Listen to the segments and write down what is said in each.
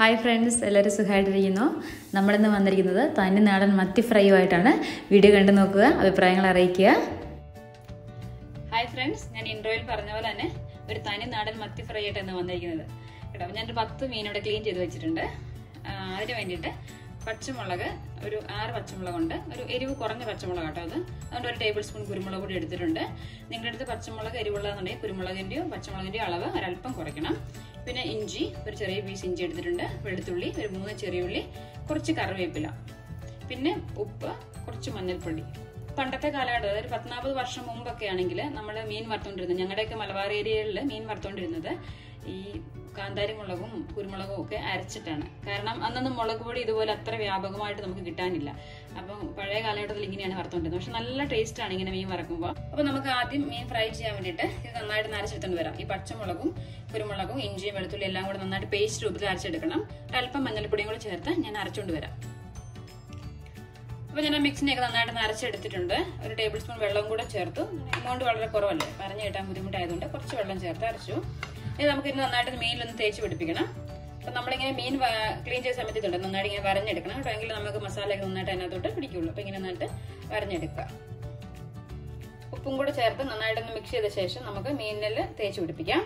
Hi friends എല്ലാവരും സുഖമായിട്ടിരിക്കുന്നു നമ്മളിന്ന് വന്നിരിക്കുന്നത് തനി നാടൻ മത്തി ഫ്രൈയുമായിട്ടാണ് വീഡിയോ കണ്ടു നോക്കുക അഭിപ്രായങ്ങൾ അറിയിക്കുക ഹായ് ഫ്രണ്ട്സ് ഞാൻ ഇൻട്രോയിൽ പറഞ്ഞ പോലെ തന്നെ ഒരു തനി നാടൻ മത്തി ഫ്രൈ ആയിട്ടാണ് വന്നിരിക്കുന്നത് കേട്ടോ ഞാനൊരു പത്ത് മീനോടെ ക്ലീൻ ചെയ്ത് വെച്ചിട്ടുണ്ട് ആ, അതിന് വേണ്ടിയിട്ട് പച്ചമുളക് ഒരു ആറ് പച്ചമുളകുണ്ട് ഒരു എരിവ് കുറഞ്ഞ പച്ചമുളക് കേട്ടോ അത് അതുകൊണ്ട് ഒരു ടേബിൾ സ്പൂൺ കുരുമുളക് കൂടി എടുത്തിട്ടുണ്ട് നിങ്ങളുടെ അടുത്ത് പച്ചമുളക് എരിവുള്ളതെന്നുണ്ടെങ്കിൽ കുരുമുളകിൻ്റെയോ പച്ചമുളകിൻ്റെയോ അളവ് ഒരല്പം കുറയ്ക്കണം പിന്നെ ഇഞ്ചി ഒരു ചെറിയ പീസ് ഇഞ്ചി എടുത്തിട്ടുണ്ട് വെളുത്തുള്ളി ഒരു മൂന്ന് ചെറിയ ഉള്ളി കുറച്ച് കറിവേപ്പില പിന്നെ ഉപ്പ് കുറച്ച് മഞ്ഞൾപ്പൊടി പണ്ടത്തെ കാലഘട്ടം അതായത് പത്നാൽപ്പത് വർഷം മുമ്പൊക്കെ ആണെങ്കിൽ നമ്മൾ മീൻ വറുത്തോണ്ടിരുന്നത് ഞങ്ങളുടെയൊക്കെ മലബാർ ഏരിയകളിൽ മീൻ വറുത്തോണ്ടിരുന്നത് ഈ കാന്താരി മുളകും കുരുമുളകും ഒക്കെ അരച്ചിട്ടാണ് കാരണം അന്നൊന്നും മുളക് പൊടി ഇതുപോലെ അത്ര വ്യാപകമായിട്ട് നമുക്ക് കിട്ടാനില്ല അപ്പം പഴയ കാലഘട്ടത്തിൽ ഇങ്ങനെയാണ് വറുത്തോണ്ടിരുന്നത് പക്ഷെ നല്ല ടേസ്റ്റ് ആണ് ഇങ്ങനെ മീൻ വറക്കുമ്പോൾ അപ്പൊ നമുക്ക് ആദ്യം മീൻ ഫ്രൈ ചെയ്യാൻ വേണ്ടിയിട്ട് ഇത് നന്നായിട്ട് നരച്ചെടുത്തോണ്ട് വരാം ഈ പച്ചമുളകും കുരുമുളകും ഇഞ്ചിയും വെളുത്തുള്ളി എല്ലാം കൂടെ നന്നായിട്ട് പേസ്റ്റ് രൂപത്തിൽ അരച്ചെടുക്കണം അല്പം മഞ്ഞൾപ്പൊടിയും കൂടെ ചേർത്ത് ഞാൻ അരച്ചുകൊണ്ട് വരാം അപ്പൊ ഞാൻ ആ മിക്സിനെയൊക്കെ നന്നായിട്ട് നരച്ചെടുത്തിട്ടുണ്ട് ഒരു ടേബിൾ സ്പൂൺ വെള്ളം കൂടെ ചേർത്തു എമൗണ്ട് വളരെ കുറവല്ലേ പറഞ്ഞു കിട്ടാൻ ബുദ്ധിമുട്ടായതുകൊണ്ട് കുറച്ച് വെള്ളം ചേർത്ത് അരച്ചു ഇനി നമുക്ക് ഇത് നന്നായിട്ട് മീനിലൊന്ന് തേച്ച് പിടിപ്പിക്കണം അപ്പൊ നമ്മളിങ്ങനെ മീൻ ക്ലീൻ ചെയ്ത സമയത്ത് ഇതുണ്ട് നന്നായിട്ട് ഇങ്ങനെ വരഞ്ഞെടുക്കണം കേട്ടോ എങ്കിൽ നമുക്ക് മസാലയൊക്കെ നന്നായിട്ട് അതിനകത്തോട്ട് പിടിക്കുള്ളൂ അപ്പൊ ഇങ്ങനെ നന്നായിട്ട് വരഞ്ഞെടുക്കുക ഉപ്പും കൂടെ ചേർത്ത് നന്നായിട്ടൊന്ന് മിക്സ് ചെയ്ത ശേഷം നമുക്ക് മീനിൽ തേച്ച് പിടിപ്പിക്കാം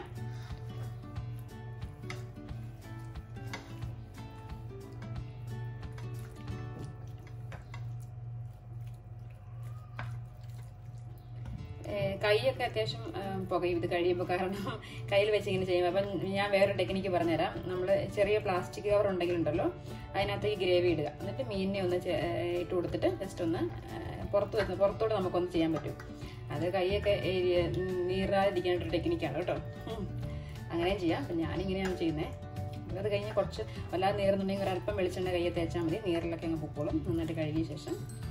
ഏഹ് കൈയൊക്കെ അത്യാവശ്യം ഏഹ് പുകയും ഇത് കഴിയുമ്പോൾ കാരണം കയ്യിൽ വെച്ച് ഇങ്ങനെ ചെയ്യുമ്പോൾ അപ്പം ഞാൻ വേറൊരു ടെക്നിക്ക് പറഞ്ഞുതരാം നമ്മൾ ചെറിയ പ്ലാസ്റ്റിക് കവർ ഉണ്ടെങ്കിൽ ഉണ്ടല്ലോ അതിനകത്ത് ഈ ഗ്രേവി ഇടുക എന്നിട്ട് മീനിനെ ഒന്ന് ചെ- ഏഹ് ഇട്ട് കൊടുത്തിട്ട് ജസ്റ്റ് ഒന്ന് ഏഹ് പുറത്ത് വെച്ച് പുറത്തോട്ട് നമുക്കൊന്ന് ചെയ്യാൻ പറ്റും അത് കൈയൊക്കെ ഏരിയ നീറാതിരിക്കാനായിട്ടൊരു ടെക്നിക്കാണ് കേട്ടോ ഉം. അങ്ങനെയും ചെയ്യാം അപ്പം ഞാനിങ്ങനെയാണ് ചെയ്യുന്നത് അത് കഴിഞ്ഞ് കുറച്ച് വല്ലാതെ നീറുന്നുണ്ടെങ്കിൽ ഒരല്പം വെളിച്ചെണ്ണ കയ്യെ തേച്ചാൽ മതി നീറിലൊക്കെ അങ്ങ് പൊക്കോളും നന്നായിട്ട് കഴുകിയ ശേഷം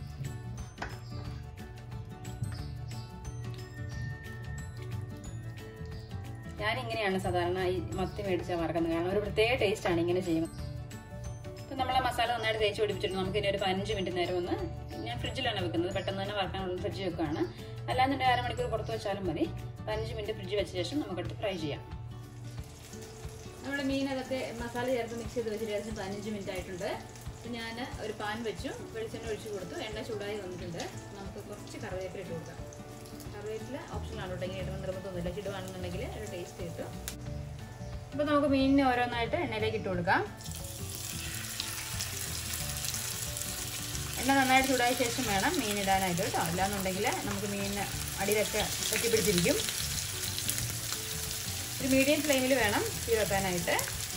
ഞാൻ ഇങ്ങനെയാണ് സാധാരണ ഈ മത്തി മേടിച്ച വറക്കുന്നത് കാരണം ഒരു പ്രത്യേക ടേസ്റ്റ് ആണ് ഇങ്ങനെ ചെയ്യുന്നത് ഇപ്പം നമ്മളെ മസാല നന്നായിട്ട് തേച്ച് പിടിപ്പിച്ചിട്ട് നമുക്ക് ഇനി ഒരു പതിനഞ്ച് മിനിറ്റ് നേരം ഒന്ന് ഞാൻ ഫ്രിഡ്ജിലാണ് വെക്കുന്നത് പെട്ടെന്ന് തന്നെ വറക്കാനുള്ള ഫ്രിഡ്ജ് വെക്കുകയാണ് അല്ലാന്നുണ്ടെങ്കിൽ അരമണിക്കൂർ പുറത്ത് വെച്ചാലും മതി പതിനഞ്ച് മിനിറ്റ് ഫ്രിഡ്ജ് വെച്ച ശേഷം നമുക്കെടുത്ത് ഫ്രൈ ചെയ്യാം നമ്മുടെ മീൻ അതൊക്കെ മസാല ചേർത്ത് മിക്സ് ചെയ്ത് വെച്ചിട്ട് ഏകദേശം പതിനഞ്ച് മിനിറ്റ് ആയിട്ടുണ്ട് അപ്പം ഞാൻ ഒരു പാൻ വെച്ചു വെളിച്ചെണ്ണ ഒഴിച്ചു കൊടുത്തു എണ്ണ ചൂടായി വന്നിട്ടുണ്ട് നമുക്ക് കുറച്ച് കറിവേപ്പില ഇട്ട് കൊടുക്കാം കറിവേപ്പില ഓപ്ഷനാണ് കേട്ടോ ഇങ്ങനെ ഇടുന്ന നിർബന്ധമൊന്നുമില്ല ഇടുവാണെന്നുണ്ടെങ്കിൽ ഒരു ടേസ്റ്റ് കിട്ടും അപ്പോൾ നമുക്ക് മീനിനെ ഓരോന്നായിട്ട് എണ്ണയിലേക്ക് ഇട്ട് കൊടുക്കാം എണ്ണ നന്നായിട്ട് ചൂടായ ശേഷം വേണം മീൻ ഇടാനായിട്ട് കേട്ടോ അല്ലാന്നുണ്ടെങ്കിൽ നമുക്ക് മീനിന് അടിയിലൊക്കെ പറ്റിപ്പിടിച്ചിരിക്കും ഒരു മീഡിയം ഫ്ലെയിമിൽ വേണം തീ വെക്കാനായിട്ട്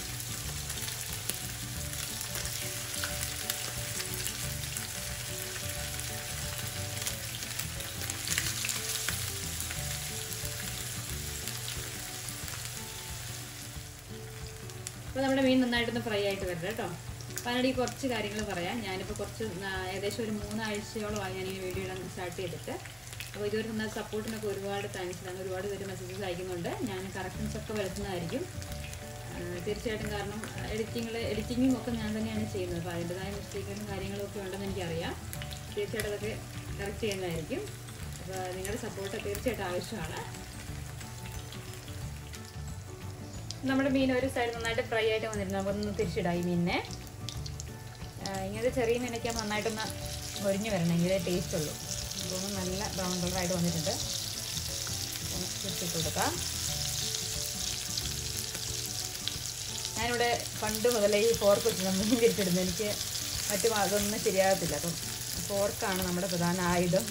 അപ്പോൾ നമ്മുടെ മീൻ നന്നായിട്ടൊന്ന് ഫ്രൈ ആയിട്ട് വരണം കേട്ടോ അപ്പോൾ അതിനിടയിൽ കുറച്ച് കാര്യങ്ങൾ പറയാം ഞാനിപ്പോൾ കുറച്ച് നാ- ഏകദേശം ഒരു മൂന്നാഴ്ചയോളമായി ഞാൻ ഈ വീഡിയോ ഇടാൻ സ്റ്റാർട്ട് ചെയ്തിട്ട് അപ്പോൾ ഇതുവരെ തന്ന സപ്പോർട്ടിനൊക്കെ ഒരുപാട് താങ്ക്സ് ആണ് ഒരുപാട് പേര് മെസ്സേജസ് അയക്കുന്നുണ്ട് ഞാൻ കറക്ഷൻസ് ഒക്കെ വരുത്തുന്നതായിരിക്കും ആ, തീർച്ചയായിട്ടും കാരണം എഡിറ്റിങ്ങിൽ എഡിറ്റിങ്ങും ഒക്കെ ഞാൻ തന്നെയാണ് ചെയ്യുന്നത് അപ്പോൾ അതിൻ്റെതായ മിസ്റ്റേക്കുകളും കാര്യങ്ങളും ഒക്കെ ഉണ്ടെന്ന് എനിക്കറിയാം തീർച്ചയായിട്ടും അതൊക്കെ കറക്റ്റ് ചെയ്യുന്നതായിരിക്കും അപ്പോൾ നിങ്ങളുടെ സപ്പോർട്ട് തീർച്ചയായിട്ടും ആവശ്യമാണ് നമ്മുടെ മീൻ ഒരു സൈഡ് നന്നായിട്ട് ഫ്രൈ ആയിട്ട് വന്നിരുന്നു നമുക്കൊന്ന് തിരിച്ചിടാം ഈ മീനിനെ ആ, ഇങ്ങനത്തെ ചെറിയ മീനൊക്കെ ആകുമ്പോൾ നന്നായിട്ടൊന്ന് മൊരിഞ്ഞ് വരണം എങ്കിലേ ടേസ്റ്റ് ഉള്ളൂ അപ്പോൾ നല്ല ബ്രൗൺ കളറായിട്ട് വന്നിട്ടുണ്ട് ഒന്ന് തിരിച്ചിട്ട് കൊടുക്കാം ഞാനിവിടെ പണ്ട് മുതലേ ഈ ഫോർക്ക് വെച്ച് മീൻ തിരിച്ചിടുന്നത് എനിക്ക് മറ്റു അതൊന്നും ശരിയാകത്തില്ല അപ്പം ഫോർക്കാണ് നമ്മുടെ പ്രധാന ആയുധം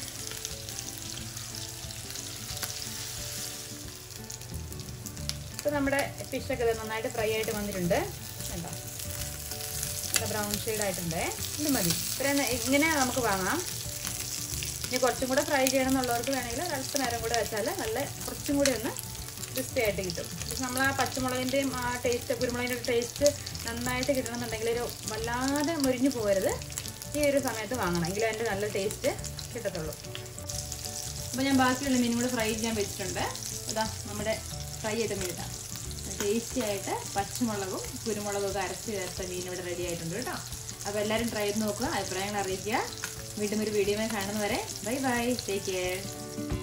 ഇപ്പം നമ്മുടെ ഫിഷൊക്കെ ഇത് നന്നായിട്ട് ഫ്രൈ ആയിട്ട് വന്നിട്ടുണ്ട് കണ്ടോ നല്ല ബ്രൗൺ ഷെയ്ഡ് ആയിട്ടുണ്ട് ഇത് മതി ഇത്രയും നേ- ഇങ്ങനെ നമുക്ക് വാങ്ങാം ഇനി കുറച്ചും കൂടെ ഫ്രൈ ചെയ്യണം എന്നുള്ളവർക്ക് വേണമെങ്കിൽ അല്പ നേരം കൂടെ വെച്ചാൽ നല്ല കുറച്ചും കൂടി ഒന്ന് ക്രിസ്പി ആയിട്ട് കിട്ടും പക്ഷെ നമ്മൾ ആ പച്ചമുളകിൻ്റെയും ആ ടേസ്റ്റ് കുരുമുളകിൻ്റെ ടേസ്റ്റ് നന്നായിട്ട് കിട്ടണമെന്നുണ്ടെങ്കിൽ ഒരു വല്ലാതെ മുരിഞ്ഞു പോകരുത് ഈ ഒരു സമയത്ത് വാങ്ങണം എങ്കിലും അതിൻ്റെ നല്ല ടേസ്റ്റ് കിട്ടത്തുള്ളൂ അപ്പോൾ ഞാൻ ബാക്കിയുള്ള മീനും കൂടെ ഫ്രൈ ചെയ്യാൻ വെച്ചിട്ടുണ്ട് ഇതാ നമ്മുടെ ഫ്രൈ ചെയ്ത മീൻ ഇതാ ടേസ്റ്റി ആയിട്ട് പച്ചമുളകും കുരുമുളകും ഒക്കെ അരച്ച് ചേർത്ത മീൻ ഇവിടെ റെഡി ആയിട്ടുണ്ട് കേട്ടോ അപ്പോൾ എല്ലാവരും ട്രൈ ചെയ്ത് നോക്കുക അഭിപ്രായങ്ങൾ അറിയിക്കുക വീണ്ടും ഒരു വീഡിയോ കാണുന്നവരെ ബൈ ബൈ ടേക്ക് കെയർ